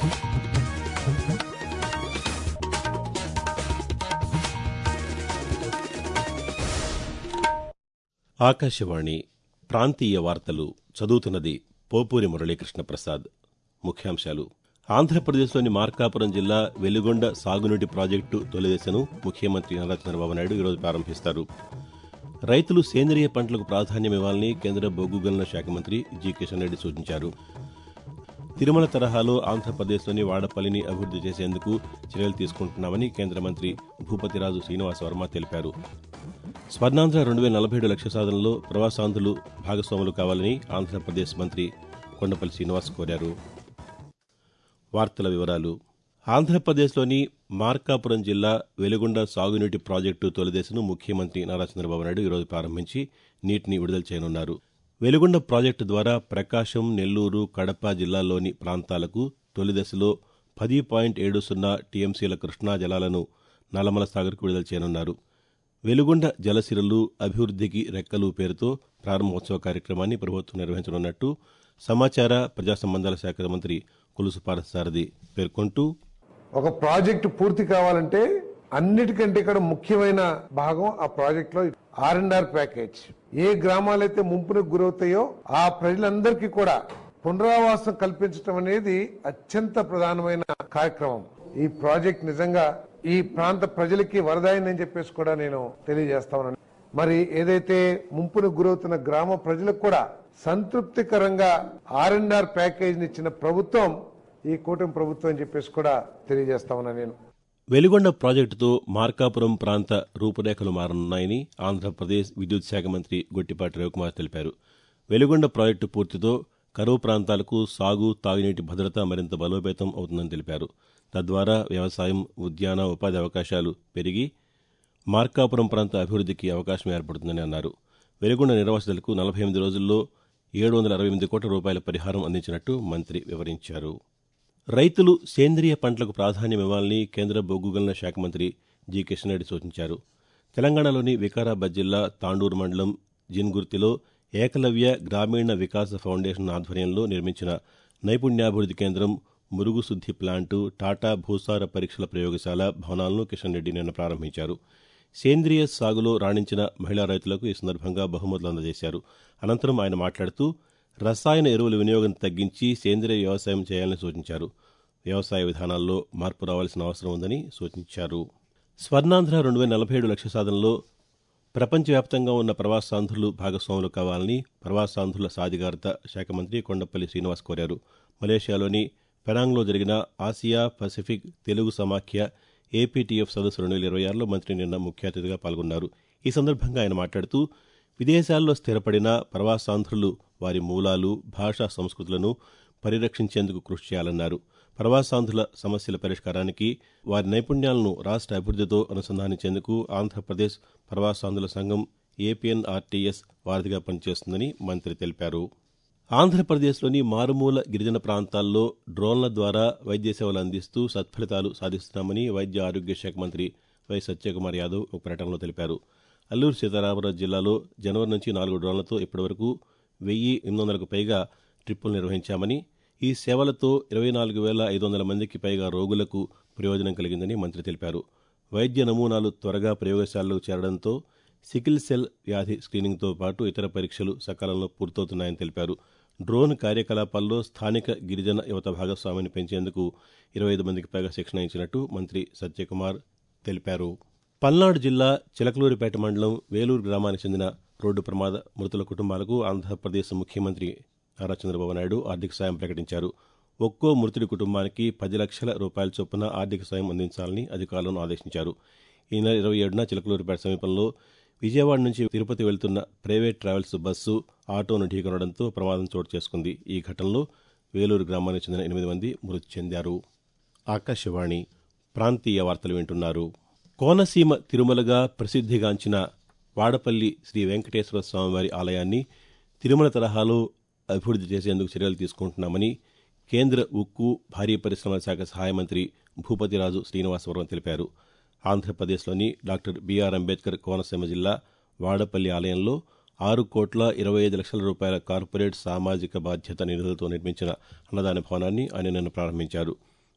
ఆకాశవాణి ప్రాంతీయ వార్తలు చదువుతున్నది పోపూరి మురళీకృష్ణ ప్రసాద్ ముఖ్యాంశాలు ఆంధ్రప్రదేశ్లోని మార్కాపురం జిల్లా వెలుగొండ సాగునీటి ప్రాజెక్టు తొలిదశను ముఖ్యమంత్రి నారా చంద్రబాబు నాయుడు ఈరోజు ప్రారంభిస్తారు రైతులు సేంద్రియ పంటలకు ప్రాధాన్యమివ్వాలని కేంద్ర బొగ్గు గనుల శాఖ మంత్రి జి కిషన్ రెడ్డి సూచించారు తిరుమల తరహాలో ఆంధ్రప్రదేశ్లోని వాడపల్లిని అభివృద్ది చేసేందుకు చర్యలు తీసుకుంటున్నామని కేంద్ర మంత్రి భూపతిరాజు శ్రీనివాస్ వర్మ తెలిపారు స్వర్ణాంధ్ర రెండు వేల నలభై ఏడు లక్ష్య సాధనలో ప్రవాసాంధ్రులు భాగస్వాములు కావాలని ఆంధ్రప్రదేశ్ మంత్రి కొండపల్లి శ్రీనివాస్ కోరారు వార్తల వివరాలు ఆంధ్రప్రదేశ్లోని మార్కాపురం జిల్లా వెలుగొండ సాగునీటి ప్రాజెక్టు తొలిదశను ముఖ్యమంత్రి నారా చంద్రబాబు నాయుడు ఈరోజు ప్రారంభించి నీటిని విడుదల చేయనున్నారు వెలుగొండ ప్రాజెక్టు ద్వారా ప్రకాశం నెల్లూరు కడప జిల్లాల్లోని ప్రాంతాలకు తొలిదశలో పది పాయింట్ ఏడు సున్నా టీఎంసీల కృష్ణా జలాలను నల్లమల సాగర్కు విడుదల చేయనున్నారు వెలుగొండ జలసిరలు అభివృద్ధికి రెక్కలు పేరుతో ప్రారంభోత్సవ కార్యక్రమాన్ని ప్రభుత్వం నిర్వహించనున్నట్టు సమాచార ప్రజా సంబంధాల శాఖ మంత్రి కొలుసు పార్థసారథి పేర్కొంటూ ఒక ప్రాజెక్టు పూర్తి కావాలంటే అన్నిటికంటే ఇక్కడ ముఖ్యమైన భాగం ఆ ప్రాజెక్ట్ లో ఆర్ అండ్ ఆర్ ప్యాకేజ్ ఏ గ్రామాలైతే ముంపునకు గురవుతాయో ఆ ప్రజలందరికీ కూడా పునరావాసం కల్పించడం అనేది అత్యంత ప్రధానమైన కార్యక్రమం ఈ ప్రాజెక్ట్ నిజంగా ఈ ప్రాంత ప్రజలకి వరదాయిందని చెప్పేసి కూడా నేను తెలియజేస్తా ఉన్నాను మరి ఏదైతే ముంపునకు గురవుతున్న గ్రామ ప్రజలకు కూడా సంతృప్తికరంగా ఆర్ అండ్ ఆర్ ప్యాకేజ్ ఇచ్చిన ప్రభుత్వం ఈ కూటమి ప్రభుత్వం అని చెప్పేసి కూడా తెలియజేస్తా ఉన్నాను నేను వెలుగొండ ప్రాజెక్టుతో మార్కాపురం ప్రాంత రూపురేఖలు మారనున్నాయని ఆంధ్రప్రదేశ్ విద్యుత్ శాఖ మంత్రి గొట్టిపాటి రవికుమార్ తెలిపారు వెలుగొండ ప్రాజెక్టు పూర్తితో కరువు ప్రాంతాలకు సాగు తాగునీటి భద్రత మరింత బలోపేతం అవుతుందని తెలిపారు తద్వారా వ్యవసాయం ఉద్యాన ఉపాధి అవకాశాలు పెరిగి మార్కాపురం ప్రాంత అభివృద్ధికి అవకాశం ఏర్పడుతుందని అన్నారు వెలుగొండ నిర్వాసితులకు నలభై ఎనిమిది రోజుల్లో ఏడు వందల అరవై ఎనిమిది కోట్ల రూపాయల పరిహారం అందించినట్టు మంత్రి వివరించారు రైతులు సేంద్రియ పంటలకు ప్రాధాన్యమివ్వాలని కేంద్ర బొగ్గు గనుల శాఖ మంత్రి జి కిషన్ రెడ్డి సూచించారు తెలంగాణలోని వికారాబాద్ జిల్లా తాండూరు మండలం జిన్గుర్తిలో ఏకలవ్య గ్రామీణ వికాస ఫౌండేషన్ ఆధ్వర్యంలో నిర్మించిన నైపుణ్యాభివృద్ధి కేంద్రం మురుగు శుద్ధి ప్లాంటు టాటా భూసార పరీక్షల ప్రయోగశాల భవనాలను కిషన్ రెడ్డి నిన్న ప్రారంభించారు సేంద్రియ సాగులో రాణించిన మహిళా రైతులకు ఈ సందర్భంగా బహుమతులు అందజేశారు అనంతరం ఆయన మాట్లాడుతూ రసాయన ఎరువుల వినియోగం తగ్గించి సేంద్రియ వ్యవసాయం చేయాలని సూచించారు వ్యవసాయ విధానాల్లో మార్పు రావాల్సిన అవసరం ఉందని సూచించారు స్వర్ణాంధ్ర రెండు వేల నలభై ఏడు లక్ష్య సాధనలో ప్రపంచవ్యాప్తంగా ఉన్న ప్రవాసాంధ్రులు భాగస్వాములు కావాలని ప్రవాసాంధ్రుల సాధికారత శాఖ మంత్రి కొండపల్లి శ్రీనివాస్ కోరారు మలేషియాలోని పెనాంగ్లో జరిగిన ఆసియా పసిఫిక్ తెలుగు సమాఖ్య ఏపీటీఎఫ్ సదస్సు రెండు వేల ఇరవై ఆరులో మంత్రి నిన్న ముఖ్య అతిథిగా పాల్గొన్నారు ఈ సందర్భంగా ఆయన మాట్లాడుతూ విదేశాల్లో స్థిరపడిన ప్రవాసాంధ్రులు వారి మూలాలు భాషా సంస్కృతులను పరిరక్షించేందుకు కృషి చేయాలన్నారు ప్రవాసాంధ్రుల సమస్యల పరిష్కారానికి వారి నైపుణ్యాలను రాష్ట్ర అభివృద్ధితో అనుసంధానించేందుకు ఆంధ్రప్రదేశ్ ప్రవాసాంధ్రుల సంఘం ఏపీఎన్ఆర్టీఎస్ వారధిగా పనిచేస్తుందని మంత్రి తెలిపారు ఆంధ్రప్రదేశ్లోని మారుమూల గిరిజన ప్రాంతాల్లో డ్రోన్ల ద్వారా వైద్య సేవలు అందిస్తూ సత్ఫలితాలు సాధిస్తున్నామని వైద్య ఆరోగ్య శాఖ మంత్రి వై సత్యకుమార్ యాదవ్ ఒక ప్రకటనలో తెలిపారు అల్లూరు సీతారామరాజు జిల్లాలో జనవరి నుంచి నాలుగు డ్రోన్లతో ఇప్పటివరకు వెయ్యి ఎనిమిది వందలకు పైగా ట్రిప్పులు నిర్వహించామని ఈ సేవలతో ఇరవై నాలుగు వేల ఐదు వందల మందికి పైగా రోగులకు ప్రయోజనం కలిగిందని మంత్రి తెలిపారు వైద్య నమూనాలు త్వరగా ప్రయోగశాలలో చేరడంతో సికిల్ సెల్ వ్యాధి స్క్రీనింగ్తో పాటు ఇతర పరీక్షలు సకాలంలో పూర్తవుతున్నాయని తెలిపారు డ్రోన్ కార్యకలాపాల్లో స్థానిక గిరిజన యువత భాగస్వామిని పెంచేందుకు ఇరవై ఐదు మందికి పైగా శిక్షణ ఇచ్చినట్టు మంత్రి సత్యకుమార్ తెలిపారు పల్నాడు జిల్లా చిలకలూరిపేట మండలం వేలూరు గ్రామానికి చెందిన రోడ్డు ప్రమాద మృతుల కుటుంబాలకు ఆంధ్రప్రదేశ్ ముఖ్యమంత్రి నారా చంద్రబాబు నాయుడు ఆర్థిక సాయం ప్రకటించారు ఒక్కో మృతుడి కుటుంబానికి పది లక్షల రూపాయల చొప్పున ఆర్థిక సాయం అందించాలని అధికారులను ఆదేశించారు ఈ నెల ఇరవై ఏడున చిలకలూరిపేట సమీపంలో విజయవాడ నుంచి తిరుపతి వెళ్తున్న ప్రైవేట్ ట్రావెల్స్ బస్సు ఆటోను ఢీకొనడంతో ప్రమాదం చోటు చేసుకుంది ఈ ఘటనలో వేలూరు గ్రామానికి చెందిన ఎనిమిది మంది మృతి చెందారు ఆకాశవాణి ప్రాంతీయ వార్తలు వింటున్నారు కోనసీమ తిరుమలగా ప్రసిద్ధిగాంచిన వాడపల్లి శ్రీ వెంకటేశ్వర స్వామివారి ఆలయాన్ని తిరుమల తరహాలో అభివృద్ది చేసేందుకు చర్యలు తీసుకుంటున్నామని కేంద్ర ఉక్కు భారీ పరిశ్రమల శాఖ సహాయ మంత్రి భూపతిరాజు శ్రీనివాసవరం తెలిపారు ఆంధ్రప్రదేశ్లోని డాక్టర్ బీఆర్ అంబేద్కర్ కోనసీమ జిల్లా వాడపల్లి ఆలయంలో ఆరు కోట్ల ఇరవై ఐదు లక్షల రూపాయల కార్పొరేట్ సామాజిక బాధ్యత నిధులతో నిర్మించిన అన్నదాన భవనాన్ని ఆయన నిన్న ప్రారంభించారు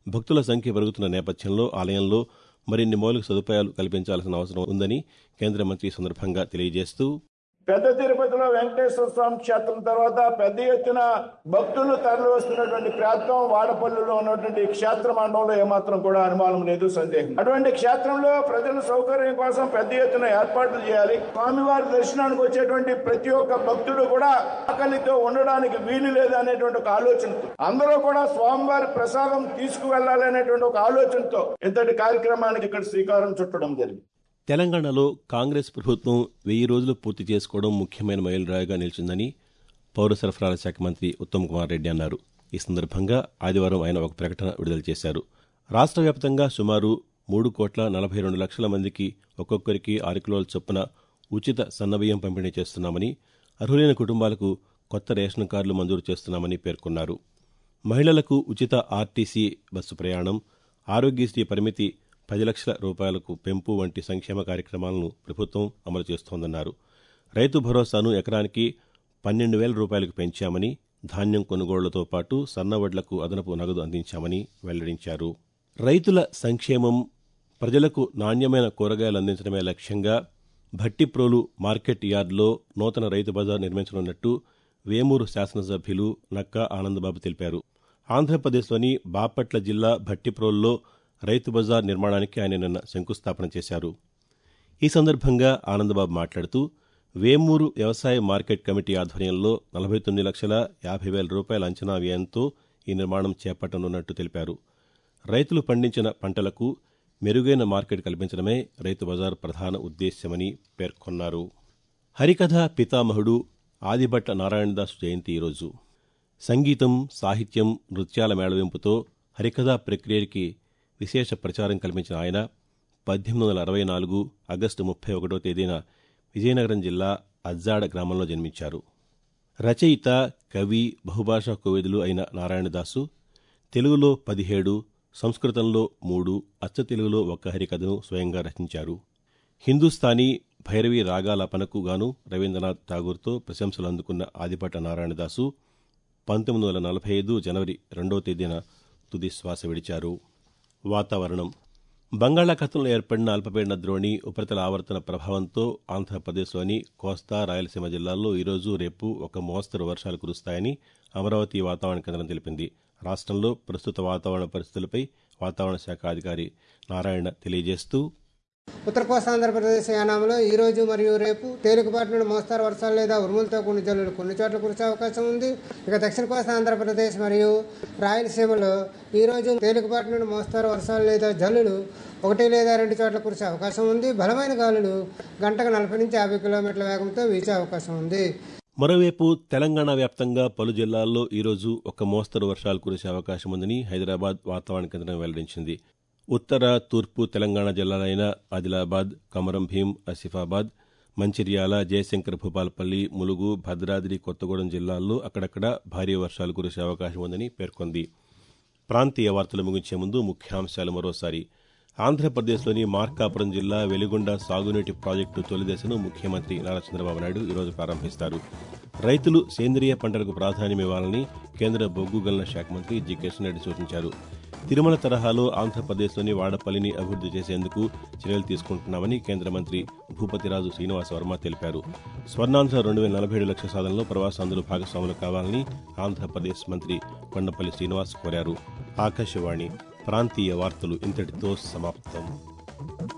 భక్తుల సంఖ్య పెరుగుతున్న నేపథ్యంలో ఆలయంలో మరిన్ని మౌలిక సదుపాయాలు కల్పించాల్సిన అవసరం ఉందని కేంద్ర మంత్రి ఈ సందర్భంగా తెలియజేస్తూ పెద్ద తిరుపతిలో వెంకటేశ్వర స్వామి క్షేత్రం తర్వాత పెద్ద ఎత్తున భక్తులు తరలి వస్తున్నటువంటి ప్రాంతం వాడపల్లిలో ఉన్నటువంటి క్షేత్ర మండలంలో ఏమాత్రం కూడా అనుమానం లేదు సందేహం అటువంటి క్షేత్రంలో ప్రజల సౌకర్యం కోసం పెద్ద ఎత్తున ఏర్పాట్లు చేయాలి స్వామివారి దర్శనానికి వచ్చేటువంటి ప్రతి ఒక్క భక్తుడు కూడా ఆకలితో ఉండడానికి వీలు లేదు అనేటువంటి ఒక ఆలోచనతో అందరూ కూడా స్వామివారి ప్రసాదం తీసుకువెళ్ళాలి అనేటువంటి ఒక ఆలోచనతో ఇంతటి కార్యక్రమానికి ఇక్కడ శ్రీకారం చుట్టడం జరిగింది తెలంగాణలో కాంగ్రెస్ ప్రభుత్వం వెయ్యి రోజులు పూర్తి చేసుకోవడం ముఖ్యమైన మైలురాయిగా నిలిచిందని పౌర సరఫరాల శాఖ మంత్రి ఉత్తమ్ కుమార్ రెడ్డి అన్నారు ఈ సందర్భంగా ఆదివారం ఆయన ఒక ప్రకటన విడుదల చేశారు రాష్ట్ర వ్యాప్తంగా సుమారు మూడు కోట్ల నలభై రెండు లక్షల మందికి ఒక్కొక్కరికి ఆరు కిలోల చొప్పున ఉచిత సన్నబియ్యం పంపిణీ చేస్తున్నామని అర్హులైన కుటుంబాలకు కొత్త రేషన్ కార్డులు మంజూరు చేస్తున్నామని పేర్కొన్నారు మహిళలకు ఉచిత ఆర్టీసీ బస్సు ప్రయాణం ఆరోగ్యశ్రీ పరిమితి పది లక్షల రూపాయలకు పెంపు వంటి సంక్షేమ కార్యక్రమాలను ప్రభుత్వం అమలు చేస్తోందన్నారు రైతు భరోసాను ఎకరానికి పన్నెండు వేల రూపాయలకు పెంచామని ధాన్యం కొనుగోళ్లతో పాటు సన్నవడ్లకు అదనపు నగదు అందించామని వెల్లడించారు రైతుల సంక్షేమం ప్రజలకు నాణ్యమైన కూరగాయలు అందించడమే లక్ష్యంగా భట్టిప్రోలు మార్కెట్ యార్డులో నూతన రైతు బజార్ నిర్మించనున్నట్టు వేమూరు శాసనసభ్యులు నక్కా ఆనందబాబు తెలిపారు ఆంధ్రప్రదేశ్లోని బాపట్ల జిల్లా భట్టిప్రోలులో రైతు బజార్ నిర్మాణానికి ఆయన నిన్న శంకుస్థాపన చేశారు ఈ సందర్భంగా ఆనందబాబు మాట్లాడుతూ వేమూరు వ్యవసాయ మార్కెట్ కమిటీ ఆధ్వర్యంలో నలభై తొమ్మిది లక్షల యాభై వేల రూపాయల అంచనా వ్యయంతో ఈ నిర్మాణం చేపట్టనున్నట్టు తెలిపారు రైతులు పండించిన పంటలకు మెరుగైన మార్కెట్ కల్పించడమే రైతు బజార్ ప్రధాన ఉద్దేశ్యమని పేర్కొన్నారు హరికథ పితామహుడు ఆదిభట్ల నారాయణదాసు జయంతి ఈరోజు సంగీతం సాహిత్యం నృత్యాల మేళవింపుతో హరికథా ప్రక్రియకి విశేష ప్రచారం కల్పించిన ఆయన పద్దెనిమిది వందల అరవై నాలుగు ఆగస్టు ముప్పై ఒకటో తేదీన విజయనగరం జిల్లా అజ్జాడ గ్రామంలో జన్మించారు రచయిత కవి బహుభాషా కోవిదులు అయిన నారాయణదాసు తెలుగులో పదిహేడు సంస్కృతంలో మూడు అచ్చ తెలుగులో ఒక్క హరికథను స్వయంగా రచించారు హిందుస్థానీ భైరవి రాగాలాపనకు గాను రవీంద్రనాథ్ ఠాగూర్తో ప్రశంసలు అందుకున్న ఆదిపట్ట నారాయణదాసు పంతొమ్మిది వందల నలభై ఐదు జనవరి రెండో తేదీన తుది శ్వాస విడిచారు వాతావరణం బంగాళాఖాతంలో ఏర్పడిన అల్పపీడన ద్రోణి ఉపరితల ఆవర్తన ప్రభావంతో ఆంధ్రప్రదేశ్లోని కోస్తా రాయలసీమ జిల్లాల్లో ఈరోజు రేపు ఒక మోస్తరు వర్షాలు కురుస్తాయని అమరావతి వాతావరణ కేంద్రం తెలిపింది రాష్ట్రంలో ప్రస్తుత వాతావరణ పరిస్థితులపై వాతావరణ శాఖ అధికారి నారాయణ తెలియజేస్తూ ఉత్తర కోస్తా ఆంధ్రప్రదేశ్ యానాంలో ఈ రోజు మరియు రేపు తేలికపాటి నుండి మోస్తారు వర్షాలు లేదా ఉరుములతో కూడిన జల్లులు కొన్ని చోట్ల కురిసే అవకాశం ఉంది ఇక దక్షిణ కోస్తా ఆంధ్రప్రదేశ్ మరియు రాయలసీమలో ఈ రోజు తేలికపాటి నుండి మోస్తారు వర్షాలు లేదా జల్లులు ఒకటి లేదా రెండు చోట్ల కురిసే అవకాశం ఉంది బలమైన గాలులు గంటకు నలభై నుంచి యాభై కిలోమీటర్ల వేగంతో వీచే అవకాశం ఉంది మరోవైపు తెలంగాణ వ్యాప్తంగా పలు జిల్లాల్లో ఈరోజు ఒక మోస్తరు వర్షాలు కురిసే అవకాశం ఉందని హైదరాబాద్ వాతావరణ కేంద్రం వెల్లడించింది ఉత్తర తూర్పు తెలంగాణ జిల్లాలైన ఆదిలాబాద్ కమరం భీం ఆసిఫాబాద్ మంచిర్యాల జయశంకర్ భూపాలపల్లి ములుగు భద్రాద్రి కొత్తగూడెం జిల్లాల్లో అక్కడక్కడ భారీ వర్షాలు కురిసే అవకాశం ఉందని పేర్కొంది ప్రాంతీయ వార్తలు ముగించే ముందు ముఖ్యాంశాలు మరోసారి ఆంధ్రప్రదేశ్లోని మార్కాపురం జిల్లా వెలిగొండ సాగునీటి ప్రాజెక్టు తొలి దశను ముఖ్యమంత్రి నారా చంద్రబాబు నాయుడు ఈరోజు ప్రారంభిస్తారు రైతులు సేంద్రియ పంటలకు ప్రాధాన్యమివ్వాలని కేంద్ర బొగ్గు గనుల శాఖ మంత్రి జి కిషన్ రెడ్డి సూచించారు తిరుమల తరహాలో ఆంధ్రప్రదేశ్లోని వాడపల్లిని అభివృద్ది చేసేందుకు చర్యలు తీసుకుంటున్నామని కేంద్ర మంత్రి భూపతిరాజు శ్రీనివాస వర్మ తెలిపారు స్వర్ణాంధ్ర రెండు వేల నలభై ఏడు లక్షల సాధనలో ప్రవాసాంధ్రులు భాగస్వాములు కావాలని ఆంధ్రప్రదేశ్ మంత్రి కొండపల్లి శ్రీనివాస్ కోరారు ఆకాశవాణి ప్రాంతీయ వార్తలు ఇంతటితో సమాప్తం